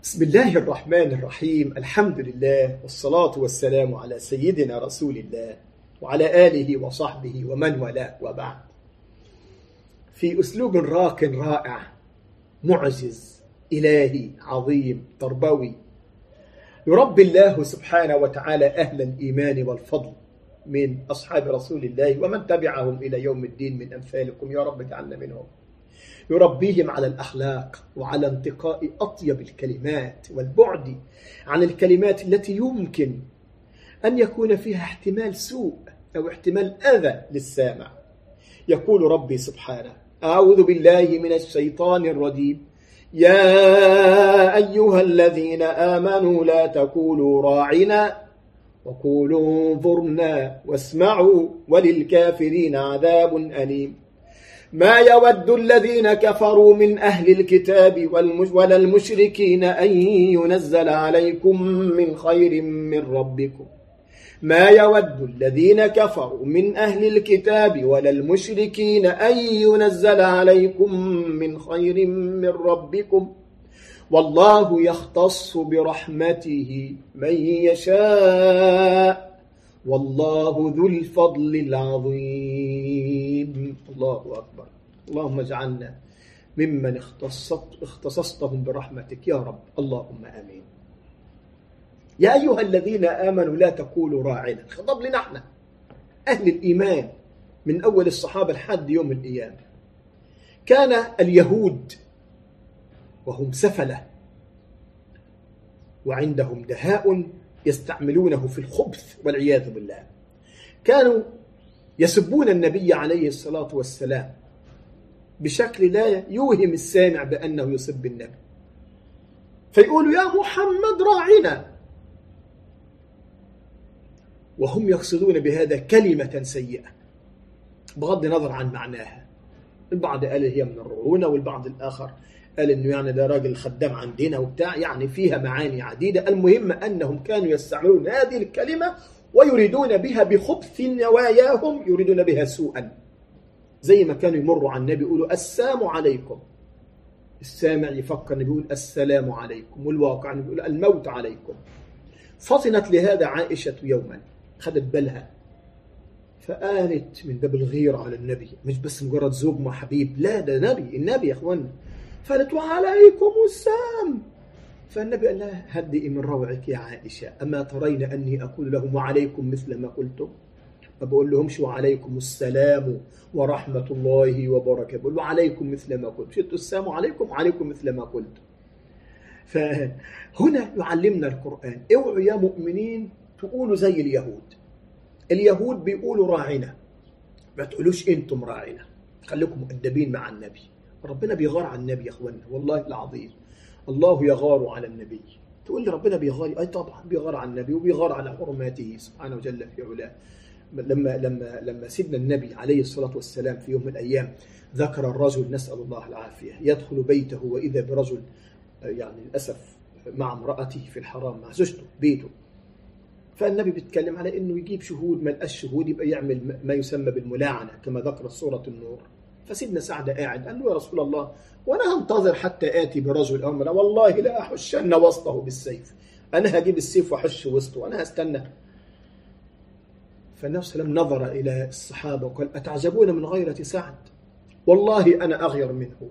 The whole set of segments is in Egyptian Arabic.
بسم الله الرحمن الرحيم الحمد لله والصلاة والسلام على سيدنا رسول الله وعلى آله وصحبه ومن والاه وبعد في أسلوب راق رائع معجز إلهي عظيم تربوي يربي الله سبحانه وتعالى أهل الإيمان والفضل من أصحاب رسول الله ومن تبعهم إلى يوم الدين من أمثالكم يا رب اجعلنا منهم يربيهم على الأخلاق وعلى انتقاء أطيب الكلمات والبعد عن الكلمات التي يمكن أن يكون فيها احتمال سوء أو احتمال أذى للسامع يقول ربي سبحانه أعوذ بالله من الشيطان الرجيم يا أيها الذين آمنوا لا تقولوا راعنا وقولوا انظرنا واسمعوا وللكافرين عذاب أليم ما يود الذين كفروا من أهل الكتاب ولا المشركين أن ينزل عليكم من خير من ربكم ما يود الذين كفروا من أهل الكتاب ولا المشركين أن ينزل عليكم من خير من ربكم والله يختص برحمته من يشاء والله ذو الفضل العظيم الله أكبر اللهم اجعلنا ممن اختصت اختصصتهم برحمتك يا رب اللهم آمين يا أيها الذين آمنوا لا تقولوا راعنا خطب لنا احنا أهل الإيمان من أول الصحابة لحد يوم القيامة كان اليهود وهم سفلة وعندهم دهاء يستعملونه في الخبث والعياذ بالله كانوا يسبون النبي عليه الصلاة والسلام بشكل لا يوهم السامع بأنه يسب النبي فيقولوا يا محمد راعنا وهم يقصدون بهذا كلمة سيئة بغض النظر عن معناها البعض قال هي من الرعونة والبعض الآخر قال انه يعني ده راجل خدام عندنا وبتاع يعني فيها معاني عديدة المهم أنهم كانوا يستعملون هذه الكلمة ويريدون بها بخبث نواياهم يريدون بها سوءا زي ما كانوا يمروا على النبي يقولوا السلام عليكم السامع يفكر انه بيقول السلام عليكم والواقع انه بيقول الموت عليكم فطنت لهذا عائشة يوما خدت بالها فقالت من باب الغيرة على النبي مش بس مجرد زوج مع حبيب لا ده نبي النبي يا اخوانا فقالت وعليكم السلام فالنبي قال لها هدئي من روعك يا عائشة أما ترين أني أقول لهم وعليكم مثل ما قلتم ما بقول لهمش وعليكم السلام ورحمة الله وبركاته بقول له عليكم مثل ما قلت شئت السلام عليكم وعليكم مثل ما قلت فهنا يعلمنا القرآن اوعوا يا مؤمنين تقولوا زي اليهود اليهود بيقولوا راعنا ما تقولوش انتم راعنا خليكم مؤدبين مع النبي ربنا بيغار على النبي يا اخوانا والله العظيم الله يغار على النبي تقول لي ربنا بيغار اي طبعا بيغار على النبي وبيغار على حرماته سبحانه وجل في علاه لما لما لما سيدنا النبي عليه الصلاه والسلام في يوم من الايام ذكر الرجل نسال الله العافيه يدخل بيته واذا برجل يعني للاسف مع امراته في الحرام مع زوجته بيته فالنبي بيتكلم على انه يجيب شهود ما لقاش شهود يبقى يعمل ما يسمى بالملاعنه كما ذكرت سوره النور فسيدنا سعد قاعد قال له يا رسول الله وانا هنتظر حتى اتي برجل امر والله لا احشن وسطه بالسيف انا هجيب السيف واحش وسطه وانا هستنى فالنبي صلى الله عليه وسلم نظر الى الصحابه وقال اتعجبون من غيره سعد والله انا اغير منه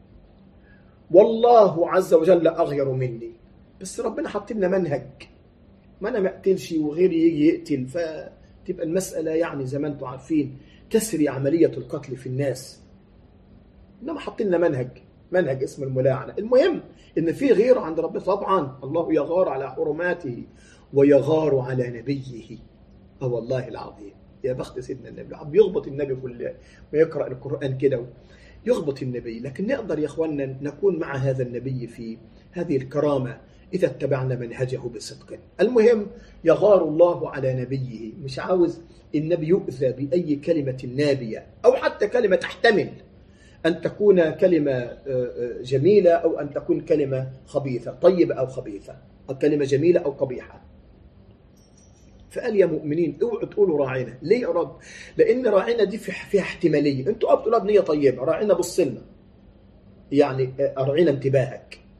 والله عز وجل اغير مني بس ربنا حط لنا منهج ما انا ما اقتلش وغيري يجي يقتل فتبقى المساله يعني زي ما انتم عارفين تسري عمليه القتل في الناس انما حاطين لنا منهج منهج اسمه الملاعنه المهم ان في غيره عند ربنا طبعا الله يغار على حرماته ويغار على نبيه اه والله العظيم يا بخت سيدنا النبي عم يغبط النبي كل ما يقرا القران كده يغبط النبي لكن نقدر يا اخواننا نكون مع هذا النبي في هذه الكرامه إذا اتبعنا منهجه بصدق المهم يغار الله على نبيه مش عاوز النبي يؤذى بأي كلمة نابية أو حتى كلمة تحتمل أن تكون كلمة جميلة أو أن تكون كلمة خبيثة طيبة أو خبيثة أو كلمة جميلة أو قبيحة فقال يا مؤمنين اوعوا تقولوا راعينا ليه يا رب لأن راعينا دي فيها احتمالية انتوا بتقولوا بنية طيبة راعينا بص لنا يعني أرعينا انتباهك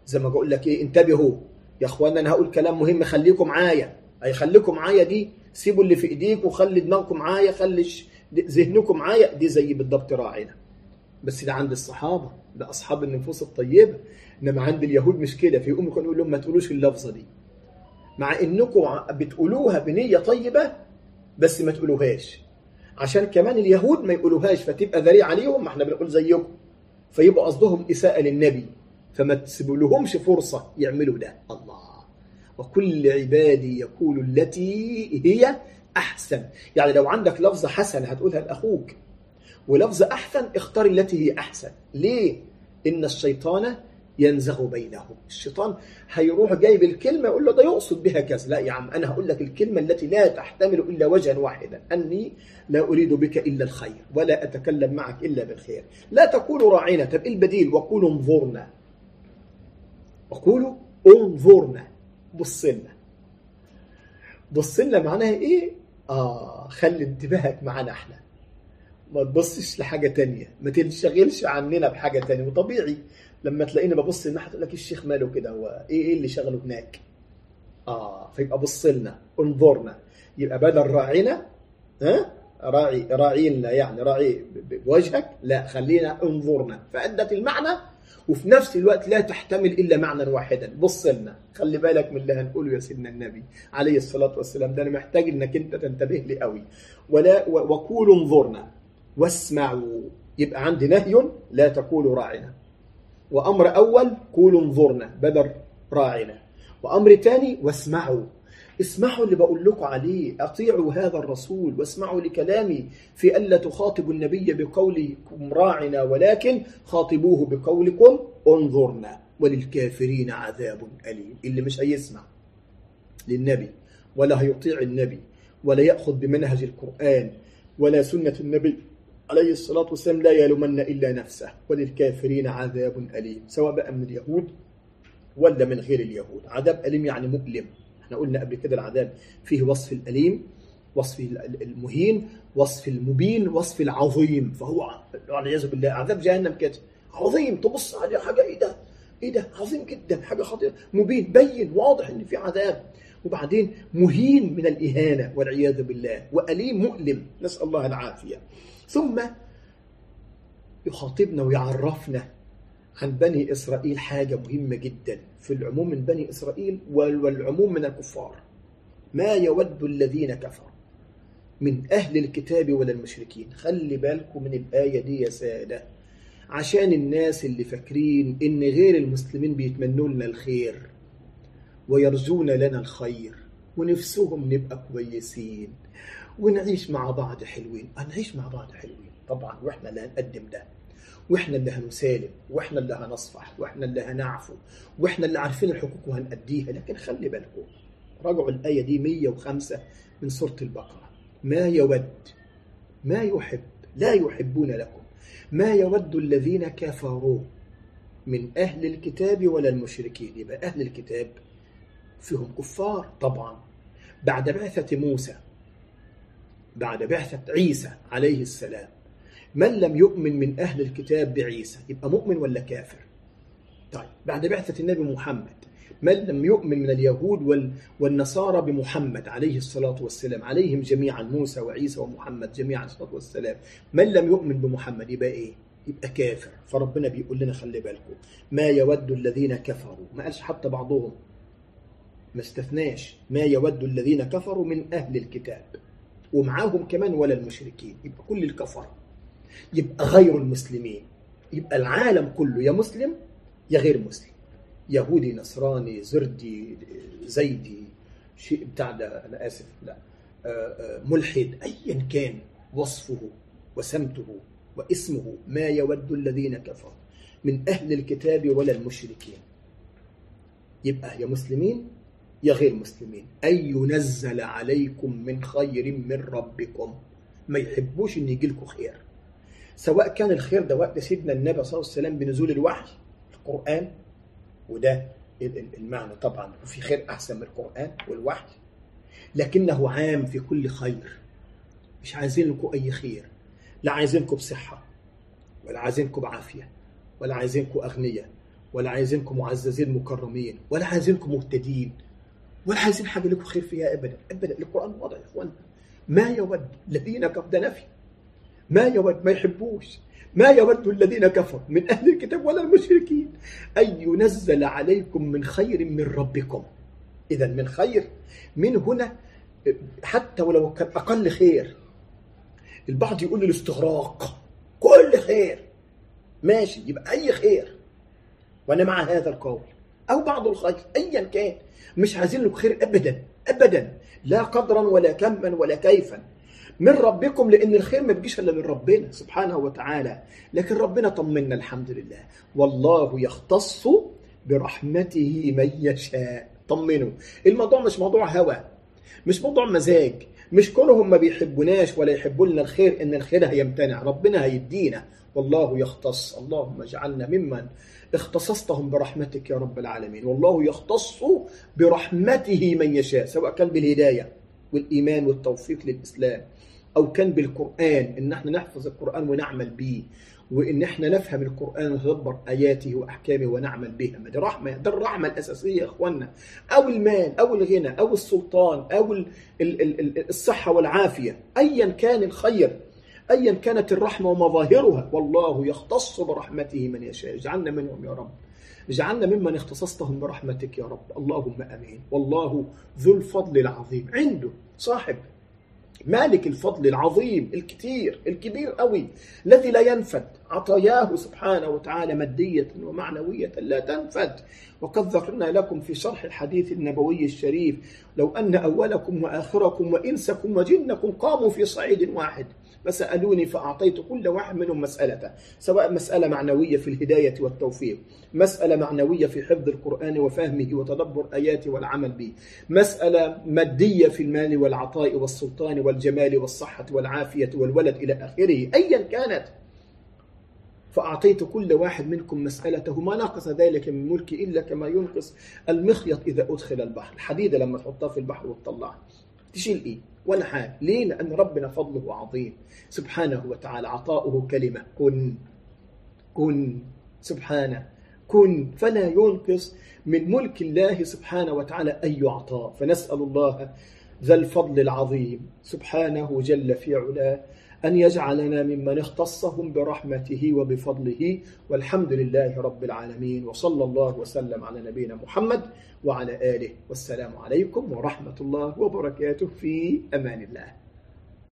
زي ما بقول لك ايه انتبهوا يا اخوانا انا هقول كلام مهم خليكم معايا اي خليكم معايا دي سيبوا اللي في ايديك وخلي دماغكم معايا خلي ذهنكم معايا دي زي بالضبط راعنا بس ده عند الصحابه ده اصحاب النفوس الطيبه انما عند اليهود مش كده في يقوم يقول لهم ما تقولوش اللفظه دي مع انكم بتقولوها بنيه طيبه بس ما تقولوهاش عشان كمان اليهود ما يقولوهاش فتبقى ذريعه عليهم ما احنا بنقول زيكم فيبقى قصدهم اساءه للنبي فما تسيبوا لهمش فرصه يعملوا ده الله وكل عبادي يقول التي هي احسن يعني لو عندك لفظه حسنه هتقولها لاخوك ولفظ احسن اختار التي هي احسن ليه ان الشيطان ينزغ بينهم الشيطان هيروح جايب الكلمة يقول له ده يقصد بها كذا لا يا عم أنا هقول لك الكلمة التي لا تحتمل إلا وجها واحدا أني لا أريد بك إلا الخير ولا أتكلم معك إلا بالخير لا تقولوا راعينا طب إيه البديل وقولوا انظرنا وقولوا انظرنا بص لنا بص لنا معناها إيه آه خلي انتباهك معانا إحنا ما تبصش لحاجة تانية ما تنشغلش عننا بحاجة تانية وطبيعي لما تلاقيني ببص الناحيه تقول لك الشيخ ماله كده هو ايه ايه اللي شغله هناك اه فيبقى بص لنا انظرنا يبقى بدل راعينا ها راعي راعينا يعني راعي بوجهك لا خلينا انظرنا فادت المعنى وفي نفس الوقت لا تحتمل الا معنى واحدا بص لنا خلي بالك من اللي هنقوله يا سيدنا النبي عليه الصلاه والسلام ده انا محتاج انك انت تنتبه لي قوي ولا وقولوا انظرنا واسمعوا يبقى عندي نهي لا تقولوا راعنا وأمر أول قولوا انظرنا بدل راعنا وأمر ثاني واسمعوا اسمعوا اللي بقول لكم عليه أطيعوا هذا الرسول واسمعوا لكلامي في ألا تخاطبوا النبي بقولكم راعنا ولكن خاطبوه بقولكم انظرنا وللكافرين عذاب أليم اللي مش هيسمع للنبي ولا هيطيع النبي ولا يأخذ بمنهج القرآن ولا سنة النبي عليه الصلاة والسلام لا يلومن إلا نفسه وللكافرين عذاب أليم سواء بقى من اليهود ولا من غير اليهود عذاب أليم يعني مؤلم احنا قلنا قبل كده العذاب فيه وصف الأليم وصف المهين وصف المبين وصف العظيم فهو والعياذ بالله عذاب جهنم كده عظيم تبص عليه حاجة ايه ده ايه ده عظيم جدا حاجة خطيرة مبين بين واضح ان في عذاب وبعدين مهين من الإهانة والعياذ بالله وأليم مؤلم نسأل الله العافية ثم يخاطبنا ويعرفنا عن بني إسرائيل حاجة مهمة جدا في العموم من بني إسرائيل والعموم من الكفار ما يود الذين كفروا من أهل الكتاب ولا المشركين خلي بالكم من الآية دي يا سادة عشان الناس اللي فاكرين إن غير المسلمين بيتمنوا لنا الخير ويرجون لنا الخير ونفسهم نبقى كويسين ونعيش مع بعض حلوين هنعيش مع بعض حلوين طبعا واحنا اللي هنقدم ده واحنا اللي هنسالم واحنا اللي هنصفح واحنا اللي هنعفو واحنا اللي عارفين الحقوق وهنأديها لكن خلي بالكم راجعوا الآية دي 105 من سورة البقرة ما يود ما يحب لا يحبون لكم ما يود الذين كفروا من أهل الكتاب ولا المشركين يبقى أهل الكتاب فيهم كفار طبعا بعد بعثة موسى بعد بعثة عيسى عليه السلام من لم يؤمن من أهل الكتاب بعيسى يبقى مؤمن ولا كافر طيب بعد بعثة النبي محمد من لم يؤمن من اليهود والنصارى بمحمد عليه الصلاة والسلام عليهم جميعا موسى وعيسى ومحمد جميعا الصلاة والسلام من لم يؤمن بمحمد يبقى إيه يبقى كافر فربنا بيقول لنا خلي بالكم ما يود الذين كفروا ما قالش حتى بعضهم ما استثناش ما يود الذين كفروا من أهل الكتاب ومعاهم كمان ولا المشركين يبقى كل الكفر يبقى غير المسلمين يبقى العالم كله يا مسلم يا غير مسلم يهودي نصراني زردي زيدي شيء بتاع ده انا اسف لا ملحد ايا كان وصفه وسمته واسمه ما يود الذين كفروا من اهل الكتاب ولا المشركين يبقى يا مسلمين يا غير مسلمين أن ينزل عليكم من خير من ربكم ما يحبوش ان يجي لكم خير سواء كان الخير ده وقت سيدنا النبي صلى الله عليه وسلم بنزول الوحي القرآن وده المعنى طبعا في خير أحسن من القرآن والوحي لكنه عام في كل خير مش عايزين لكم أي خير لا عايزينكم بصحة ولا عايزينكم بعافية ولا عايزينكم أغنياء ولا عايزينكم معززين مكرمين ولا عايزينكم مهتدين ولا عايزين حاجه لكم خير فيها ابدا ابدا القران واضح يا اخوانا ما يود الذين كفروا ده نفي ما يود ما يحبوش ما يود الذين كفروا من اهل الكتاب ولا المشركين ان ينزل عليكم من خير من ربكم اذا من خير من هنا حتى ولو كان اقل خير البعض يقول الاستغراق كل خير ماشي يبقى اي خير وانا مع هذا القول او بعض الخير ايا كان مش عايزين له خير ابدا ابدا لا قدرا ولا كما ولا كيفا من ربكم لان الخير ما بيجيش الا من ربنا سبحانه وتعالى لكن ربنا طمنا الحمد لله والله يختص برحمته من يشاء طمنوا الموضوع مش موضوع هوى مش موضوع مزاج مش كلهم ما بيحبوناش ولا يحبوا لنا الخير ان الخير هيمتنع ربنا هيدينا والله يختص اللهم اجعلنا ممن اختصصتهم برحمتك يا رب العالمين والله يختص برحمته من يشاء سواء كان بالهداية والإيمان والتوفيق للإسلام أو كان بالقرآن إن احنا نحفظ القرآن ونعمل به وإن احنا نفهم القرآن ونتدبر آياته وأحكامه ونعمل بها ما دي رحمة ده الرحمة الأساسية يا إخوانا أو المال أو الغنى أو السلطان أو ال ال ال الصحة والعافية أيا كان الخير ايا كانت الرحمه ومظاهرها والله يختص برحمته من يشاء اجعلنا منهم يا رب اجعلنا ممن اختصصتهم برحمتك يا رب اللهم امين والله ذو الفضل العظيم عنده صاحب مالك الفضل العظيم الكثير الكبير قوي الذي لا ينفد عطاياه سبحانه وتعالى مادية ومعنوية لا تنفد وقد ذكرنا لكم في شرح الحديث النبوي الشريف لو أن أولكم وآخركم وإنسكم وجنكم قاموا في صعيد واحد فسألوني فأعطيت كل واحد منهم مسألته سواء مسألة معنوية في الهداية والتوفيق مسألة معنوية في حفظ القرآن وفهمه وتدبر آياته والعمل به مسألة مادية في المال والعطاء والسلطان والجمال والصحة والعافية والولد إلى آخره أيا كانت فأعطيت كل واحد منكم مسألته ما نقص ذلك من ملكي إلا كما ينقص المخيط إذا أدخل البحر الحديدة لما تحطها في البحر وتطلعها تشيل إيه ولا حاجة ليه لأن ربنا فضله عظيم سبحانه وتعالى عطاؤه كلمة كن كن سبحانه كن فلا ينقص من ملك الله سبحانه وتعالى أي عطاء فنسأل الله ذا الفضل العظيم سبحانه جل في علاه أن يجعلنا ممن اختصهم برحمته وبفضله والحمد لله رب العالمين وصلى الله وسلم على نبينا محمد وعلى آله والسلام عليكم ورحمة الله وبركاته في أمان الله